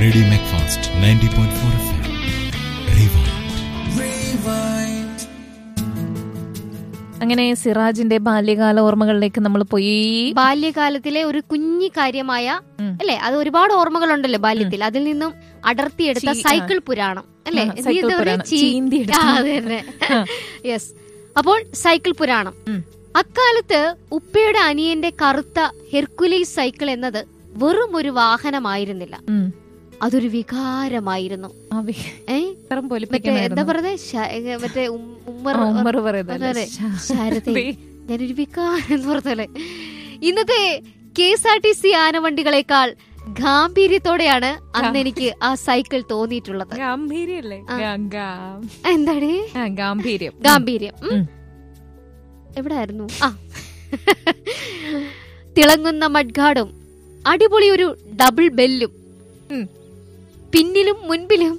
Radio Macfast ninety point four F M rewind അങ്ങനെ സിറാജിന്റെ ബാല്യകാല ഓർമ്മകളിലേക്ക് നമ്മൾ പോയി ബാല്യകാലത്തിലെ ഒരു കുഞ്ഞി കാര്യമായ ഉം. അല്ലെ അത് ഒരുപാട് ഓർമ്മകളുണ്ടല്ലോ ബാല്യത്തിൽ അതിൽ നിന്നും അടർത്തിയെടുത്ത ചീ- സൈക്കിൾ പുരാണം അല്ലെ ആ, സൈക്കിൾ പുരാണം. ചീന്തിയെടുത്ത. യെസ് അപ്പോൾ സൈക്കിൾ പുരാണം ഉം. അക്കാലത്ത് ഉപ്പയുടെ അനിയന്റെ കറുത്ത ഹെർക്കുലീസ് സൈക്കിൾ എന്നത് വെറും ഒരു വാഹനമായിരുന്നില്ല ഉം. അതൊരു വികാരമായിരുന്നു ആ വി- ഏ ഇത്രയും മറ്റേ എന്താ പൊലിപ്പിക്കണമായിരുന്നു. പറയുന്നത് ശ- ഏ, മറ്റേ ഉം- ഉമ്മർ ആ, ഉമ്മറ് പറയുന്നതല്ലേ? അതെ, ശ- ശാരദേ. ദേ. ഞാനൊരു വികാരം എന്ന് പറഞ്ഞല്ലേ ഇന്നത്തെ K S R T C ആനവണ്ടികളെക്കാൾ ഗാംഭീര്യത്തോടെയാണ് അന്ന് എനിക്ക് ആ സൈക്കിൾ തോന്നിയിട്ടുള്ളത് ഗാംഭീര്യല്ലേ ആ. ഗാ- ഗാം. എന്താണ് ആ, ഗാംഭീര്യം ഗാംഭീര്യം ഉം. ഉം. എവിടായിരുന്നു ആ തിളങ്ങുന്ന മഡ്ഗാർഡും അടിപൊളി ഒരു ഡബിൾ ബെല്ലും ഉം. പിന്നിലും മുൻപിലും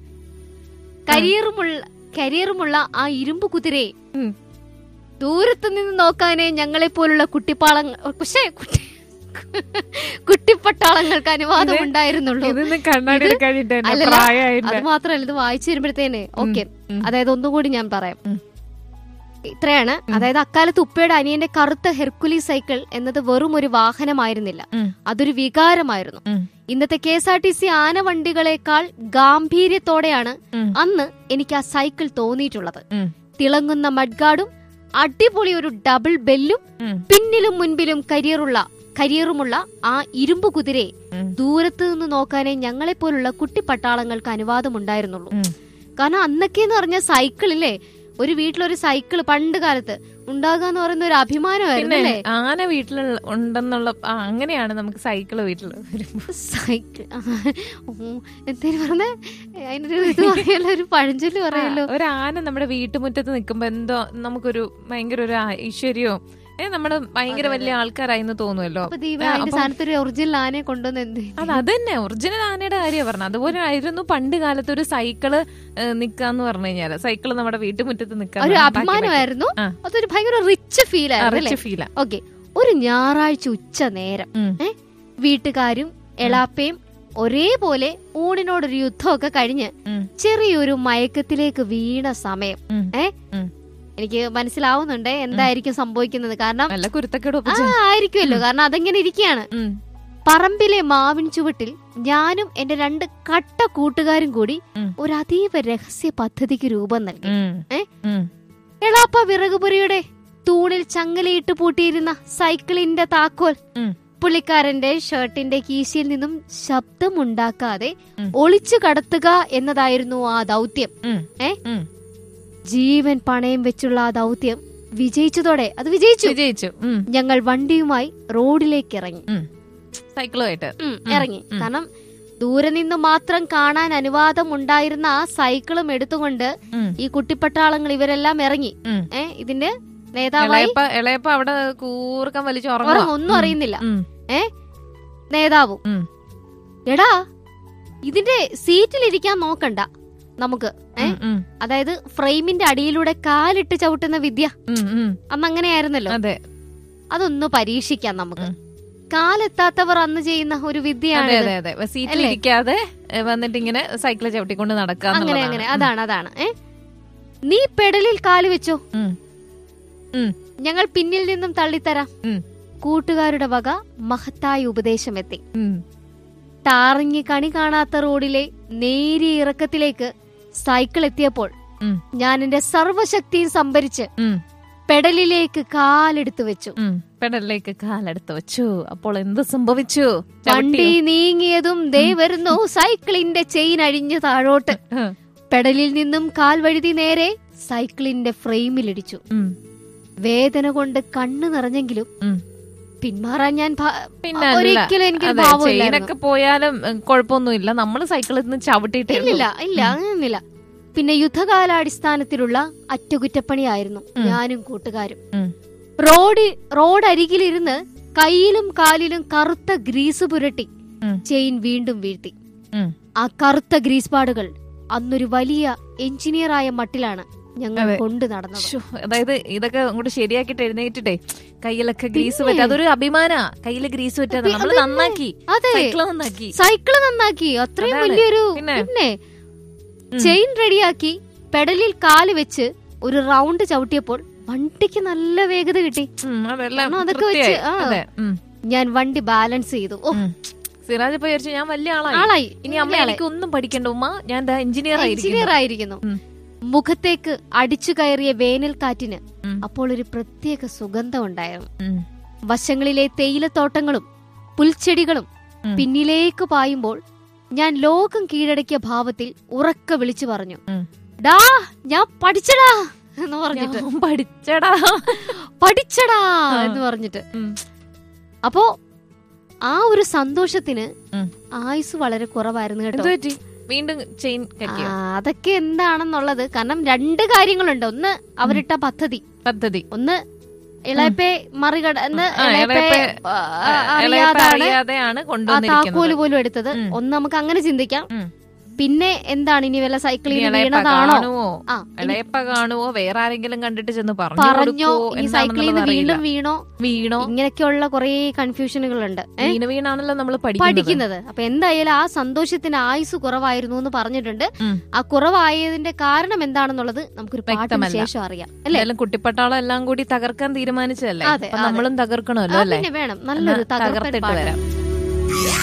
കരിയറുമുള്ള കരിയറുമുള്ള ആ ഇരുമ്പ് കുതിരയെ ഉം. ദൂരത്തു നിന്ന് നോക്കാനേ ഞങ്ങളെ പോലുള്ള കുട്ടിപ്പാളങ്ങൾ പക്ഷേ കുട്ടി കുട്ടിപ്പട്ടാളങ്ങൾക്ക് അനുവാദം ഇത് ഉണ്ടായിരുന്നുള്ളൂ ഇതിന്ന് കണ്ണാടി ഇത് എടുക്കാനിട്ട് എന്നെ അല്ലല്ല, പ്രായമായില്ല. അത് മാത്രമല്ല ഇത് വായിച്ചു വരുമ്പോഴത്തേന് ഓക്കെ ഉം. അതായത് ഒന്നുകൂടി ഞാൻ പറയാം ഉം. ഇത്രയാണ് അതായത് അക്കാലത്ത് ഉപ്പയുടെ അനിയന്റെ കറുത്ത ഹെർക്കുലി സൈക്കിൾ എന്നത് വെറും ഒരു വാഹനമായിരുന്നില്ല ഉം. അതൊരു വികാരമായിരുന്നു ഉം. ഇന്നത്തെ K S R T C ആനവണ്ടികളെക്കാൾ ഗാംഭീര്യത്തോടെയാണ് ഉം. അന്ന് എനിക്ക് ആ സൈക്കിൾ തോന്നിയിട്ടുള്ളത് ഉം. തിളങ്ങുന്ന മഡ്ഗാർഡും അടിപൊളി ഒരു ഡബിൾ ബെല്ലും ഉം. പിന്നിലും മുൻപിലും കരിയറുള്ള കരിയറുമുള്ള ആ ഇരുമ്പ് കുതിരയെ ഉം. ദൂരത്ത് നിന്ന് നോക്കാനേ ഞങ്ങളെ പോലുള്ള കുട്ടി പട്ടാളങ്ങൾക്ക് അനുവാദമുണ്ടായിരുന്നുള്ളൂ ഉം. കാരണം അന്നൊക്കെ എന്ന് പറഞ്ഞ സൈക്കിളില്ലേ ഒരു വീട്ടിലൊരു സൈക്കിൾ പണ്ട് കാലത്ത് ഉണ്ടാകുക എന്ന് പറയുന്ന ഒരു അഭിമാനമായിരുന്നു പിന്നെ അല്ലേ ആന വീട്ടിൽ ഉണ്ടെന്നുള്ള ആ, അങ്ങനെയാണ് നമുക്ക് സൈക്കിള് വീട്ടിൽ വരുമ്പോ സൈക്കിൾ എന്തേലും പറഞ്ഞേ അതിനൊരു ഇത് പറയല്ലോ ഒരു പഴഞ്ചൊല്ല് പറയല്ലോ ഒരു ആന നമ്മുടെ വീട്ടുമുറ്റത്ത് നിൽക്കുമ്പോ എന്തോ നമുക്കൊരു ഭയങ്കര ഒരു ഐശ്വര്യവും ഏ നമ്മള് ഭയങ്കര വലിയ ആൾക്കാരായിന്ന് തോന്നുമല്ലോ അപ്പൊ ദീപ ആ, അതിന്റെ അപ്പം- സ്ഥാനത്ത് ഒരു ഒറിജിനൽ ആനയെ കൊണ്ടുവന്ന് എന്ത് ചെയ്യും? അത് അതന്നെ ഒറിജിനൽ ആനയുടെ കാര്യം പറഞ്ഞു അതുപോലെ ആയിരുന്നു പണ്ട് കാലത്ത് ഒരു സൈക്കിള് ഏഹ്, നിക്കാന്ന് പറഞ്ഞു കഴിഞ്ഞാല് സൈക്കിള് നമ്മുടെ വീട്ടുമുറ്റത്ത് നിക്കാൻ ഒരു അഭിമാനമായിരുന്നു ആ. അതൊരു ഭയങ്കര റിച്ച് ഫീൽ ആയിരുന്നു അല്ലേ ഫീല ഓക്കെ ഒരു ഞായറാഴ്ച ഉച്ച നേരം ഏ വീട്ടുകാരും എളാപ്പയും ഒരേപോലെ ഊണിനോടൊരു യുദ്ധമൊക്കെ കഴിഞ്ഞ് ചെറിയൊരു മയക്കത്തിലേക്ക് വീണ സമയം ഏ എനിക്ക് മനസ്സിലാവുന്നുണ്ട് എന്തായിരിക്കും സംഭവിക്കുന്നത് കാരണം നല്ല കുരുത്തക്കേട് ആ ഒപ്പിച്ച്. ആയിരിക്കുമല്ലോ കാരണം അതെങ്ങനെ ഇരിക്കുകയാണ് ഉം. പറമ്പിലെ മാവിൻ ചുവട്ടിൽ ഞാനും എന്റെ രണ്ട് കട്ട കൂട്ടുകാരും കൂടി ഉം. ഒരു അതീവ രഹസ്യ പദ്ധതിക്ക് രൂപം നൽകി ഉം. ഏ? ഉം. എളാപ്പ വിറകുപുരയുടെ തൂണിൽ ചങ്ങലയിട്ട് പൂട്ടിയിരുന്ന സൈക്കിളിന്റെ താക്കോൽ ഉം. പുള്ളിക്കാരന്റെ ഷർട്ടിന്റെ കീശയിൽ നിന്നും ശബ്ദമുണ്ടാക്കാതെ ഉം. ഒളിച്ചു കടത്തുക എന്നതായിരുന്നു ആ ദൗത്യം ഉം. ഏ ഉം. ജീവൻ പണയം വെച്ചുള്ള ആ ദൗത്യം വിജയിച്ചതോടെ അത് വിജയിച്ചു വിജയിച്ചു ഉം. ഞങ്ങൾ വണ്ടിയുമായി റോഡിലേക്ക് ഇറങ്ങി ഉം. സൈക്കിളുമായിട്ട് ഉം, ഉം, ഇറങ്ങി ഉം. കാരണം ദൂരെ നിന്ന് മാത്രം കാണാൻ അനുവാദം ഉണ്ടായിരുന്ന ആ സൈക്കിളും എടുത്തുകൊണ്ട് ഉം. ഈ കുട്ടിപ്പട്ടാളങ്ങൾ ഇവരെല്ലാം ഇറങ്ങി ഉം. ഏ ഇതിന്റെ നേതാവായി ഇളയപ്പ ഇളയപ്പ അവിടെ കൂർക്കം വലിച്ച് ഉറങ്ങും, ഉറങ്ങും ഒന്നും അറിയുന്നില്ല ഏ നേതാവും എടാ ഇതിന്റെ സീറ്റിലിരിക്കാൻ നോക്കണ്ട നമുക്ക് ഏ അതായത് ഫ്രെയിമിന്റെ അടിയിലൂടെ കാലിട്ട് ചവിട്ടുന്ന വിദ്യ അന്ന് അങ്ങനെയായിരുന്നല്ലോ അതെ അതൊന്ന് പരീക്ഷിക്കാം നമുക്ക് ഉം. കാലെത്താത്തവർ അന്ന് ചെയ്യുന്ന ഒരു അതെ വിദ്യയാണ് അതെ അതെ സീറ്റിൽ ഇരിക്കാതെ ഏ, വന്നിട്ട് ഇങ്ങനെ സൈക്കിൾ ചവിട്ടിക്കൊണ്ട് നടക്കുക അങ്ങനെ അങ്ങനെ അതാണ് അതാണ് ഏ നീ പെടലിൽ കാല് വെച്ചോ ഞങ്ങൾ പിന്നിൽ നിന്നും തള്ളിത്തരാം ഉം. കൂട്ടുകാരുടെ വക മഹത്തായ ഉപദേശമെത്തി ടാറിങ്ങി കണി കാണാത്ത റോഡിലെ നേരിയ ഇറക്കത്തിലേക്ക് സൈക്കിൾ എത്തിയപ്പോൾ ഉം. ഞാൻ എന്റെ സർവശക്തിയും സംഭരിച്ച് പെടലിലേക്ക് കാലെടുത്തു വെച്ചു പെടലിലേക്ക് കാലെടുത്ത് വെച്ചു അപ്പോൾ എന്ത് സംഭവിച്ചു വണ്ടി ചവിട്ടിയോ? നീങ്ങിയതും ദേ വരുന്നു സൈക്കിളിന്റെ ചെയിൻ അഴിഞ്ഞു താഴോട്ട് ഉം. പെടലിൽ നിന്നും കാൽ വഴുതി നേരെ സൈക്കിളിന്റെ ഫ്രെയിമിലിടിച്ചു ഉം. വേദന കൊണ്ട് കണ്ണു നിറഞ്ഞെങ്കിലും ഉം. പിന്മാറാൻ ഞാൻ ഭ- പിന്നെ അല്ല. ഒരിക്കലും എനിക്ക് അതെ, ഭാവമില്ലായിരുന്നു ചെയിനൊക്കെ പോയാലും ഉം, കുഴപ്പമൊന്നുമില്ല നമ്മള് സൈക്കിളിൽ നിന്ന് ചവിട്ടിയിട്ടേ ഉള്ളൂ. ഇല്ലില്ല ഇല്ല അങ്ങനെയൊന്നുമില്ല പിന്നെ യുദ്ധകാലാടിസ്ഥാനത്തിലുള്ള അറ്റകുറ്റപ്പണിയായിരുന്നു ഉം. ഞാനും കൂട്ടുകാരും ഉം. റോഡ് റോഡ് അരികിലിരുന്ന് കയ്യിലും കാലിലും കറുത്ത ഗ്രീസ് പുരട്ടി ഉം. ചെയിൻ വീണ്ടും വീഴ്ത്തി ഉം. ആ കറുത്ത ഗ്രീസ് പാടുകൾ അന്നൊരു വലിയ എഞ്ചിനീയറായ മട്ടിലാണ് ഞങ്ങൾ അതെ. കൊണ്ടു നടന്നത് ശ്ശോ, അതായത് ഇതൊക്കെ അങ്ങോട്ട് ശരിയാക്കിട്ട് എഴുന്നേറ്റിട്ടേ കയ്യിലൊക്കെ ഗ്രീസ് പിന്നെ. പറ്റുക അതൊരു അഭിമാനാ കയ്യില് ഗ്രീസ് പറ്റാതെ പി- നമ്മള് പിന്നെ. നന്നാക്കി അതെ സൈക്കിള് നന്നാക്കി സൈക്കിള് നന്നാക്കി അത്രയും അതാണ്. വലിയൊരു പിന്നെ. പിന്നെ ഉം. ചെയിൻ റെഡിയാക്കി പെഡലിൽ കാല് വെച്ച് ഒരു റൗണ്ട് ചവിട്ടിയപ്പോൾ വണ്ടിക്ക് നല്ല വേഗത കിട്ടി ഉം, അതെല്ലാം കാരണം അതൊക്കെ വെച്ച്, വൃത്തിയായി. ആ. അതെ ഉം, ഞാൻ വണ്ടി ബാലൻസ് ചെയ്തു ഓ ഉം. സിറാജ് ഇപ്പൊ വിചാരിച്ചു ഞാൻ വലിയ ആളായി ആളായി ഇനി അമ്മ എനിക്ക് ഒന്നും പഠിക്കണ്ട ഉമ്മ ഞാൻ എഞ്ചിനീയർ ആയിരിക്കും എഞ്ചിനീയർ ആയിരിക്കുന്നു ഉം. മുഖത്തേക്ക് അടിച്ചു കയറിയ വേനൽക്കാറ്റിന് ഉം. അപ്പോൾ ഒരു പ്രത്യേക സുഗന്ധം ഉണ്ടായിരുന്നു ഉം, വശങ്ങളിലെ തേയിലത്തോട്ടങ്ങളും പുൽച്ചെടികളും ഉം. പിന്നിലേക്ക് പായുമ്പോൾ ഞാൻ ലോകം കീഴടക്കിയ ഭാവത്തിൽ ഉറക്ക വിളിച്ചു പറഞ്ഞു ഉം. ഡാ ഞാൻ പഠിച്ചടാ എന്ന് പറഞ്ഞിട്ട് ഞാൻ പഠിച്ചടാ പഠിച്ചടാ ആ. എന്ന് പറഞ്ഞിട്ട് ഉം. അപ്പോ ആ ഒരു സന്തോഷത്തിന് ഉം. ആയുസ് വളരെ കുറവായിരുന്നു കേട്ടോ എന്ത് പറ്റി വീണ്ടും ചെയിൻ ആ, കെട്ടിയോ അതൊക്കെ എന്താണെന്നുള്ളത് കാരണം രണ്ട് കാര്യങ്ങളുണ്ട് ഒന്ന് അവരിട്ട പദ്ധതി പദ്ധതി ഒന്ന് ഇളയപ്പെ മറികടന്ന് ആ, ഇളയപ്പെ ഇളയപ്പെ, ആ, ആ, ഇളയപ്പ അറിയാതാണ് അറിയാതെയാണ് ആ കൊണ്ടുവന്നിരിക്കുന്നത് താക്കോല് പോലും എടുത്തത് ഉം. ഒന്ന് നമുക്ക് അങ്ങനെ ചിന്തിക്കാം ഉം. പിന്നെ എന്താണ് ഇനി വല്ല സൈക്കിളിൽ ഇനി നിന്ന് ഇളയപ്പ വീണതാണോ കാണുവോ ആ ഇനി ഇളയപ്പ കാണുവോ വേറെ ആരെങ്കിലും കണ്ടിട്ട് ചെന്ന് പറഞ്ഞു പറഞ്ഞോ കൊടുക്കുവോ ഇനി സൈക്കിളിൽ നിന്ന് എന്താണെന്നുള്ളത് അറിയില്ല വീണ്ടും വീണോ വീണോ ഇങ്ങനെയൊക്കെയുള്ള കുറെ കൺഫ്യൂഷനുകൾ ഉണ്ട് ഏ? വീണ് വീണാണല്ലോ നമ്മൾ പഠിക്കുന്നത് പഠിക്കുന്നത് അപ്പൊ എന്തായാലും ആ സന്തോഷത്തിന് ആയുസ് കുറവായിരുന്നു എന്ന് പറഞ്ഞിട്ടുണ്ട് ഉം. ആ കുറവായതിന്റെ കാരണം എന്താണെന്നുള്ളത് നമുക്കൊരു പാട്ടിന് വ്യക്തമല്ല. ശേഷം അറിയാം അല്ലേ എന്തായാലും കുട്ടിപ്പട്ടാളം എല്ലാം കൂടി തകർക്കാൻ തീരുമാനിച്ചതല്ലേ അതെ, അപ്പൊ അതെ. നമ്മളും തകർക്കണമല്ലോ ആ, അല്ലേ പിന്നെ വേണം നല്ലൊരു എന്നാ തകർപ്പൻ തകർത്തിട്ട് പാട്ട് വരാം